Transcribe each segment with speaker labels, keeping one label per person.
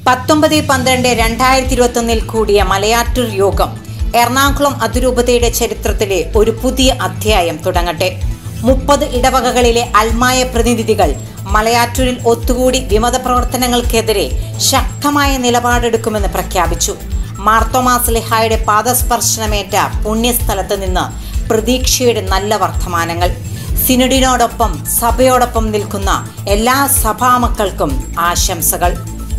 Speaker 1: പത്തൊമ്പത് പന്ത്രണ്ട് രണ്ടായിരത്തി ഇരുപത്തൊന്നിൽ കൂടിയ മലയാറ്റൂർ യോഗം എറണാകുളം അതിരൂപതയുടെ ചരിത്രത്തിലെ ഒരു പുതിയ അധ്യായം തുടങ്ങട്ടെ മുപ്പത് ഇടവകകളിലെ അൽമായ പ്രതിനിധികൾ മലയാറ്റൂരിൽ ഒത്തുകൂടി വിമത പ്രവർത്തനങ്ങൾക്കെതിരെ ശക്തമായ നിലപാടെടുക്കുമെന്ന് പ്രഖ്യാപിച്ചു മാർത്തോമാസ് ലിഹായുടെ പാദസ്പർശനമേറ്റ പുണ്യസ്ഥലത്ത് നിന്ന് പ്രതീക്ഷയുടെ നല്ല വർത്തമാനങ്ങൾ സിനഡിനോടൊപ്പം സഭയോടൊപ്പം നിൽക്കുന്ന എല്ലാ സഭാമക്കൾക്കും ആശംസകൾ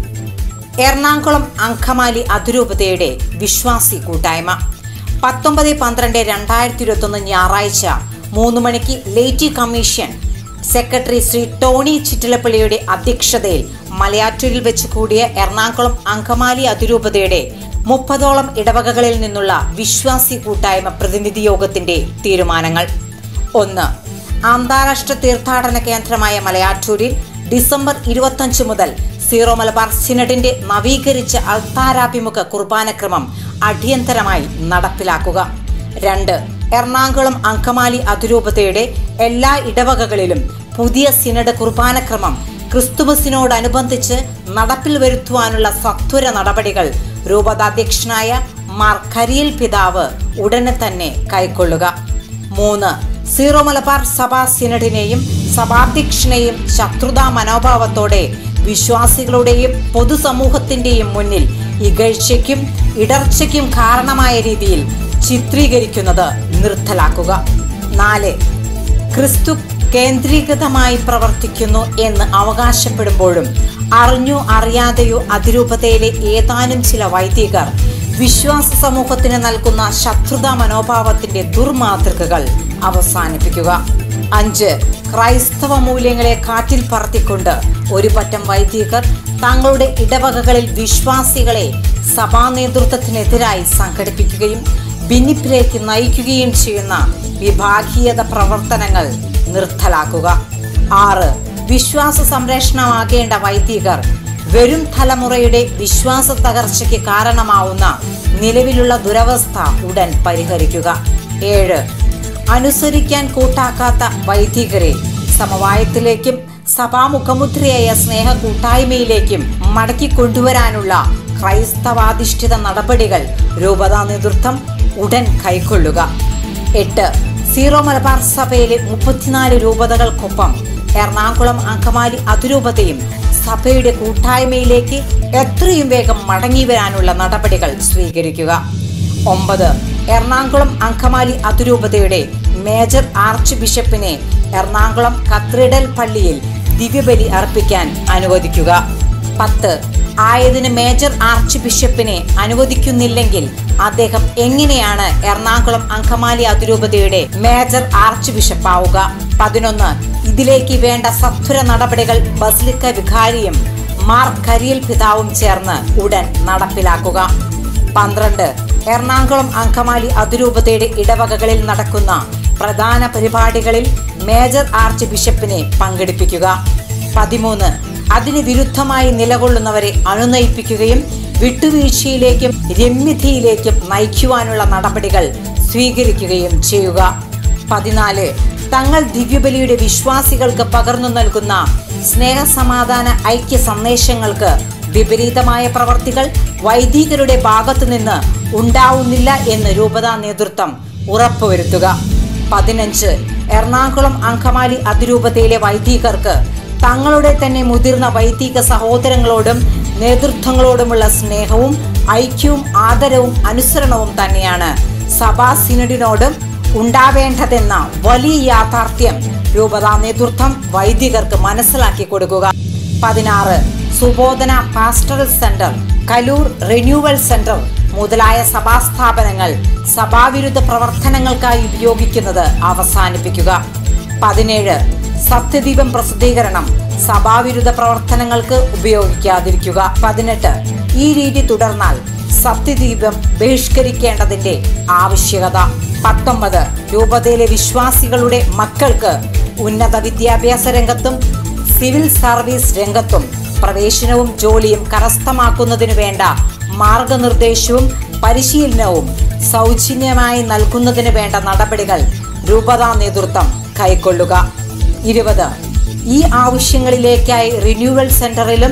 Speaker 1: എറണാകുളം അങ്കമാലി അതിരൂപതയുടെ വിശ്വാസി കൂട്ടായ്മ പത്തൊമ്പത് പന്ത്രണ്ട് രണ്ടായിരത്തി ഇരുപത്തൊന്ന് ഞായറാഴ്ച മൂന്ന് മണിക്ക് laity commission secretary Shri Tony ചിറ്റിലപ്പള്ളിയുടെ അധ്യക്ഷതയിൽ മലയാറ്റൂരിൽ വെച്ച് കൂടിയ എറണാകുളം അങ്കമാലി അതിരൂപതയുടെ മുപ്പതോളം ഇടവകകളിൽ നിന്നുള്ള വിശ്വാസി കൂട്ടായ്മ പ്രതിനിധി യോഗത്തിന്റെ തീരുമാനങ്ങൾ ഒന്ന് അന്താരാഷ്ട്ര തീർത്ഥാടന കേന്ദ്രമായ മലയാറ്റൂരിൽ ഡിസംബർ ഇരുപത്തഞ്ച് മുതൽ സീറോ മലബാർ സിനഡിന്റെ നവീകരിച്ച അൾത്താരാഭിമുഖ കുർബാനക്രമം അടിയന്തരമായി നടപ്പിലാക്കുക രണ്ട് എറണാകുളം അങ്കമാലി അതിരൂപതയുടെ എല്ലാ ഇടവകകളിലും പുതിയ സിനഡ് കുർബാനക്രമം ക്രിസ്തുമസിനോടനുബന്ധിച്ച് നടപ്പിൽ വരുത്തുവാനുള്ള സത്വര നടപടികൾ രൂപതാധ്യക്ഷനായ മാർ കരിയൽ പിതാവ് ഉടനെ തന്നെ കൈക്കൊള്ളുക മൂന്ന് സീറോ മലബാർ സഭാ സിനഡിനെയും സഭാധ്യക്ഷനെയും ശത്രുതാ മനോഭാവത്തോടെ വിശ്വാസികളുടെയും പൊതുസമൂഹത്തിന്റെയും മുന്നിൽ ഇകഴ്ചയ്ക്കും ഇടർച്ചയ്ക്കും കാരണമായ രീതിയിൽ ചിത്രീകരിക്കുന്നത് നിർത്തലാക്കുക നാല് ക്രിസ്തു കേന്ദ്രീകൃതമായി പ്രവർത്തിക്കുന്നു എന്ന് അവകാശപ്പെടുമ്പോഴും അറിഞ്ഞോ അറിയാതെയോ അതിരൂപതയിലെ ഏതാനും ചില വൈദികർ വിശ്വാസ സമൂഹത്തിന് നൽകുന്ന ശത്രുതാ മനോഭാവത്തിന്റെ ദുർമാതൃകകൾ അവസാനിപ്പിക്കുക അഞ്ച് ക്രൈസ്തവ മൂല്യങ്ങളെ കാറ്റിൽ പറത്തിക്കൊണ്ട് ഒരു പറ്റം വൈദികർ തങ്ങളുടെ ഇടവകകളിൽ വിശ്വാസികളെ സഭാ നേതൃത്വത്തിനെതിരായി സംഘടിപ്പിക്കുകയും ഭിന്നിപ്പിലേക്ക് നയിക്കുകയും ചെയ്യുന്ന വിഭാഗീയത പ്രവർത്തനങ്ങൾ നിർത്തലാക്കുക ആറ് വിശ്വാസ സംരക്ഷണമാകേണ്ട വൈദികർ വരും തലമുറയുടെ വിശ്വാസ തകർച്ചയ്ക്ക് കാരണമാവുന്ന നിലവിലുള്ള ദുരവസ്ഥ ഉടൻ പരിഹരിക്കുക ഏഴ് അനുസരിക്കാൻ കൂട്ടാക്കാത്ത വൈദികരെ സമവായത്തിലേക്കും സഭാമുഖമുദ്രയായ സ്നേഹ കൂട്ടായ്മയിലേക്കും മടക്കി കൊണ്ടുവരാനുള്ള ക്രൈസ്തവാധിഷ്ഠിത നടപടികൾ രൂപതാ നേതൃത്വം ഉടൻ കൈക്കൊള്ളുക എട്ട് സീറോ മലബാർ സഭയിലെ മുപ്പത്തിനാല് രൂപതകൾക്കൊപ്പം എറണാകുളം അങ്കമാലി അതിരൂപതയും സഭയുടെ കൂട്ടായ്മയിലേക്ക് എത്രയും വേഗം മടങ്ങി വരാനുള്ള നടപടികൾ സ്വീകരിക്കുക ഒമ്പത് എറണാകുളം അങ്കമാലി അതിരൂപതയുടെ മേജർ ആർച്ച് ബിഷപ്പിനെ എറണാകുളം കത്രിഡൽ പള്ളിയിൽ ദിവ്യബലി അർപ്പിക്കാൻ അനുവദിക്കുക പത്ത് ആയതിന് മേജർ ആർച്ച് ബിഷപ്പിനെ അനുവദിക്കുന്നില്ലെങ്കിൽ അദ്ദേഹം എങ്ങനെയാണ് എറണാകുളം അങ്കമാലി അതിരൂപതയുടെ മേജർ ആർച്ച് ബിഷപ്പാവുക പതിനൊന്ന് ഇതിലേക്ക് വേണ്ട സത്വര നടപടികൾ ബസിലിക്ക വികാരിയും മാർ കരിയൽ പിതാവും ചേർന്ന് ഉടൻ നടപ്പിലാക്കുക പന്ത്രണ്ട് എറണാകുളം അങ്കമാലി അതിരൂപതയുടെ ഇടവകകളിൽ നടക്കുന്ന പ്രധാന പരിപാടികളിൽ മേജർ ആർച്ച് ബിഷപ്പിനെ പങ്കെടുപ്പിക്കുക പതിമൂന്ന് അതിന് വിരുദ്ധമായി നിലകൊള്ളുന്നവരെ അണുനയിപ്പിക്കുകയും വിട്ടുവീഴ്ചയിലേക്കും രമ്യതയിലേക്കും നയിക്കുവാനുള്ള നടപടികൾ സ്വീകരിക്കുകയും ചെയ്യുക പതിനാല് തങ്ങൾ ദിവ്യബലിയുടെ വിശ്വാസികൾക്ക് പകർന്നു നൽകുന്ന സ്നേഹസമാധാന ഐക്യ സന്ദേശങ്ങൾക്ക് വിപരീതമായ പ്രവർത്തികൾ വൈദികരുടെ ഭാഗത്തു നിന്ന് ഉണ്ടാവുന്നില്ല എന്ന് രൂപതാ നേതൃത്വം ഉറപ്പുവരുത്തുക പതിനഞ്ച് എറണാകുളം അങ്കമാലി അതിരൂപതയിലെ വൈദികർക്ക് തങ്ങളുടെ തന്നെ മുതിർന്ന വൈദിക സഹോദരങ്ങളോടും നേതൃത്വങ്ങളോടുമുള്ള സ്നേഹവും ഐക്യവും ആദരവും അനുസരണവും തന്നെയാണ് സഭാ സിനഡിനോടും ഉണ്ടാവേണ്ടതെന്ന വലിയ യാഥാർത്ഥ്യം രൂപതാ നേതൃത്വം വൈദികർക്ക് മനസ്സിലാക്കി കൊടുക്കുക പതിനാറ് Subodhana pastoral centre Kaloor renewal centre മുതലായ സഭാസ്ഥാപനങ്ങൾ സഭാവിരുദ്ധ പ്രവർത്തനങ്ങൾക്കായി ഉപയോഗിക്കുന്നത് അവസാനിപ്പിക്കുക പതിനേഴ് സത്യദീപം പ്രസിദ്ധീകരണം സഭാവിരുദ്ധ പ്രവർത്തനങ്ങൾക്ക് ഉപയോഗിക്കാതിരിക്കുക പതിനെട്ട് ഈ രീതി തുടർന്നാൽ സത്യദീപം ബഹിഷ്കരിക്കേണ്ടതിന്റെ ആവശ്യകത പത്തൊമ്പത് രൂപതയിലെ വിശ്വാസികളുടെ മക്കൾക്ക് ഉന്നത വിദ്യാഭ്യാസ രംഗത്തും സിവിൽ സർവീസ് രംഗത്തും പ്രവേശനവും ജോലിയും കരസ്ഥമാക്കുന്നതിനു വേണ്ട മാർഗനിർദ്ദേശവും പരിശീലനവും സൗജന്യമായി നൽകുന്നതിന് വേണ്ട നടപടികൾ രൂപതാ നേതൃത്വം കൈക്കൊള്ളുക ഇരുപത് ഈ ആവശ്യങ്ങളിലേക്കായി റിന്യൂവൽ സെന്ററിലും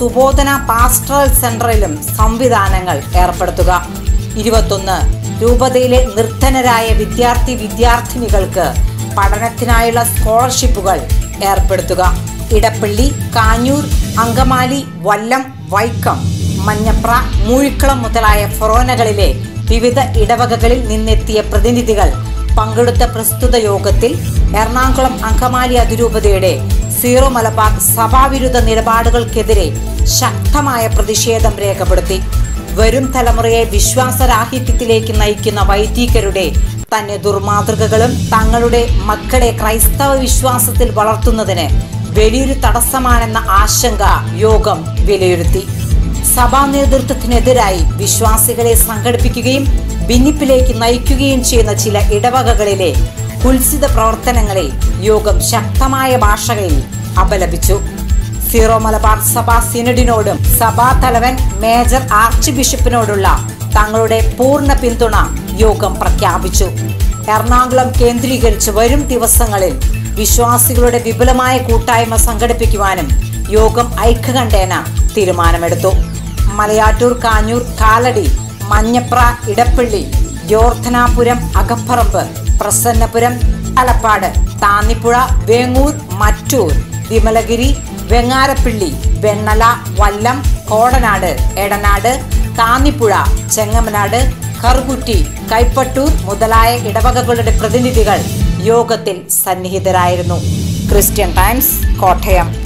Speaker 1: സുബോധന പാസ്റ്ററൽ സെന്ററിലും സംവിധാനങ്ങൾ ഏർപ്പെടുത്തുക ഇരുപത്തൊന്ന് രൂപതയിലെ നിർധനരായ വിദ്യാർത്ഥി വിദ്യാർത്ഥിനികൾക്ക് പഠനത്തിനായുള്ള സ്കോളർഷിപ്പുകൾ ഏർപ്പെടുത്തുക ഇടപ്പള്ളി കാഞ്ഞൂർ അങ്കമാലി വല്ലം വൈക്കം മഞ്ഞപ്ര മൂഴിക്കുളം മുതലായ ഫൊറോനകളിലെ വിവിധ ഇടവകകളിൽ നിന്നെത്തിയ പ്രതിനിധികൾ പങ്കെടുത്ത പ്രസ്തുത യോഗത്തിൽ എറണാകുളം അങ്കമാലി അതിരൂപതയുടെ സീറോ മലബാർ സഭാവിരുദ്ധ നിലപാടുകൾക്കെതിരെ ശക്തമായ പ്രതിഷേധം രേഖപ്പെടുത്തി വരും തലമുറയെ വിശ്വാസരാഹിത്യത്തിലേക്ക് നയിക്കുന്ന വൈദികരുടെ തന്നെ ദുർമാതൃകകളും തങ്ങളുടെ മക്കളെ ക്രൈസ്തവ വിശ്വാസത്തിൽ വളർത്തുന്നതിന് വലിയൊരു തടസ്സമാണെന്ന ആശങ്ക യോഗം വിലയിരുത്തി സഭാ നേതൃത്വത്തിനെതിരായി വിശ്വാസികളെ സംഘടിപ്പിക്കുകയും ഭിന്നിപ്പിലേക്ക് നയിക്കുകയും ചെയ്യുന്ന ചില ഇടവകകളിലെ കുൽസിത പ്രവർത്തനങ്ങളെ യോഗം ശക്തമായ ഭാഷകളിൽ അപലപിച്ചു സീറോ മലബാർ സഭാ സിനഡിനോടും സഭാ തലവൻ മേജർ ആർച്ച് ബിഷപ്പിനോടുള്ള തങ്ങളുടെ പൂർണ്ണ പിന്തുണ യോഗം പ്രഖ്യാപിച്ചു എറണാകുളം കേന്ദ്രീകരിച്ച് വരും ദിവസങ്ങളിൽ വിശ്വാസികളുടെ വിപുലമായ കൂട്ടായ്മ സംഘടിപ്പിക്കുവാനും യോഗം ഐക്യകണ്ഠേന തീരുമാനമെടുത്തു മലയാറ്റൂർ കാഞ്ഞൂർ കാലടി മഞ്ഞപ്ര ഇടപ്പള്ളി യോർധനാപുരം അകപ്പറമ്പ് പ്രസന്നപുരം തലപ്പാട് താന്നിപ്പുഴ വേങ്ങൂർ മറ്റൂർ വിമലഗിരി വെങ്ങാരപ്പിള്ളി വെണ്ണല വല്ലം കോടനാട് എടനാട് താന്നിപ്പുഴ ചെങ്ങമനാട് കറുകുറ്റി കൈപ്പട്ടൂർ മുതലായ ഇടവകകളുടെ പ്രതിനിധികൾ യോഗത്തിൽ സന്നിഹിതരായിരുന്നു ക്രിസ്ത്യൻ ടൈംസ് കോട്ടയം